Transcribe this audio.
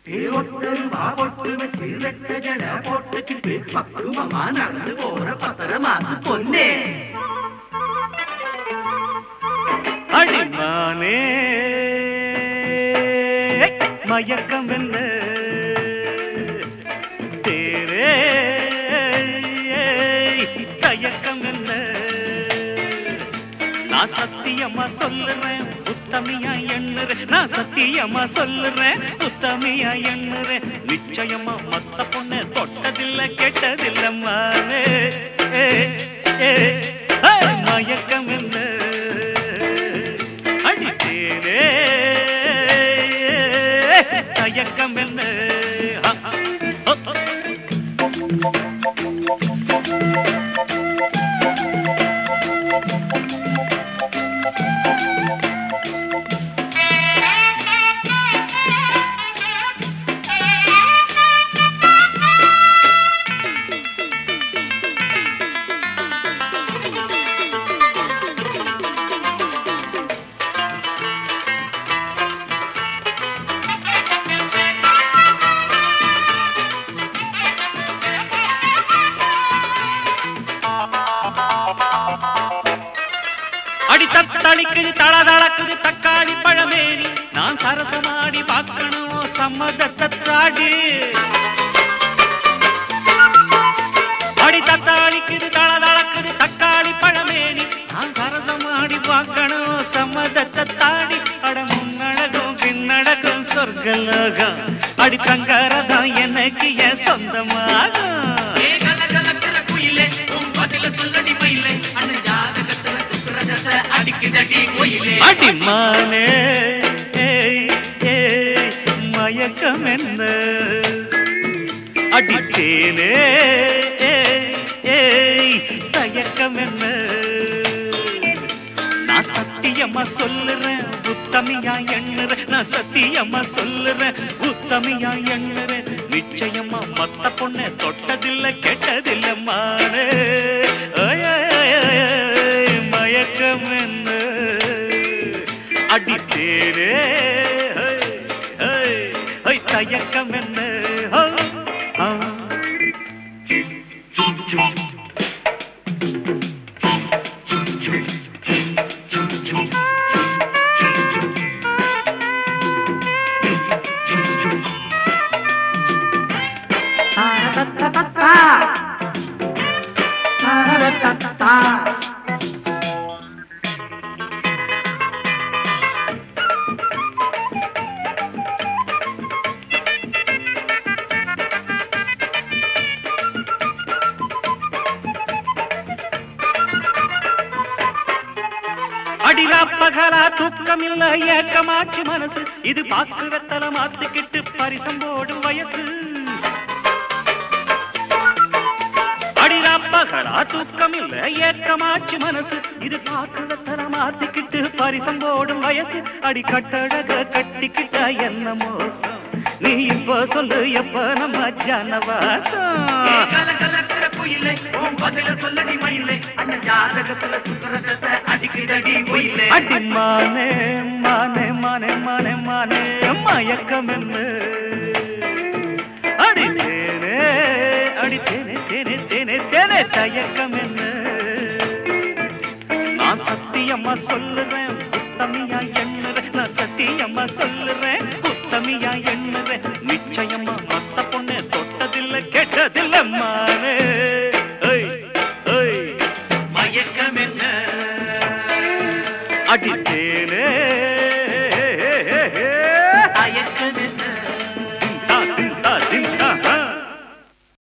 ஒருத்தர் பாபொட்டு வச்சு ரெட்ட ஜட போட்டுக்கிட்டு பக்குவமா நடந்து போற பத்திரமாத்து பொண்ணே அடிமானே மயக்கம் என்ன தேரே தயக்கம் என்ன நான் சத்தியமா சொல்லுறேன் உத்தமியா எண்ணுறேன் நான் சத்தியமா சொல்லுறேன் உத்தமியா எண்ணுறேன் நிச்சயமா மத்த பொண்ணு தொட்டதில்ல கெட்டதில்ல மானே ஏ, ஏ, ஏ, மயக்கம் என்ன அடித்தேனே தயக்கம் என்ன ஆ, ஆ, ஆ. அடி தத்தளிக்குது தளதளக்குது தக்காளி பழமேனி நான் சரசமாடி பார்க்கணும் சம்மதத்தை தாடி அடி தத்தாளிக்குது தளதளக்குது தக்காளி பழமேனி நான் சரசமாடி பார்க்கணும் சம்மதத்தை தாடி அட முன்னடகும் பின்னடகும் சொர்க்கலோகம் அடி தங்கரதம் எனக்கு என் சொந்தமாகும் ஏ கல கலக்கிற குயிலே உன் பதில சொல்லடி மயிலே அண்ணன் ஜாதகத்துல சுத்துற தசை அடிக்குதடி கோயிலே அடிமானே ஏய், ஏய், மயக்கம் என்ன அடித்தேனே ஏய், ஏய், தயக்கம் என்ன நான் சத்தியமா சொல்லுறேன் உத்தமியா எண்ணுறேன் நான் சத்தியமா சொல்லுறேன் உத்தமியா எண்ணுறேன் நிச்சயமா மத்த பொண்ணை தொட்டதில்ல கெட்டதில்ல மானே ஐய, ஐய, ஐய, மயக்கம் என்ன அடித்தேனே ஐ, ஐ, ஐ, தயக்கம் என்ன ஆ, ஆ. அடிலா பகலா தூக்கம் இல்ல ஏக்கமாச்சு மனசு இது பாக்கு வெத்தல மாத்திக்கிட்டு பரிசம் போடும் வயசு அடிலா பகலா தூக்கம் இல்ல ஏக்கமாச்சு மனசு இது பாக்கு வெத்தல மாத்திக்கிட்டு பரிசம் போடும் வயசு அடி கட்டழக கட்டிக்கிட்ட என்ன மோசம் நீ இப்ப சொல்லு எப்ப நம்ம ஜனவாசம் ஏ கல கலக்கிற குயிலே உன் பதில சொல்லடி மயிலே அண்ணன் ஜாதகத்துல சுத்துற தசை அடிக்குதடி கோயிலே அடி மானே மானே மானே மானே மானே மயக்கம் என்ன அடி தேனே அடி தேனே தேனே தேனே தேனே தயக்கம் என்ன நான் சத்தியம்மா சொல்லுறேன் உத்தமியா எண்ணுறேன் நான் சத்தியம்மா சொல்லுறேன் உத்தமியா எண்ணுறேன் நிச்சயமா மத்த பொண்ணு தொட்டதில்ல கெட்டதில்ல மானே ஐ ஐ மயக்கம் என்ன அடி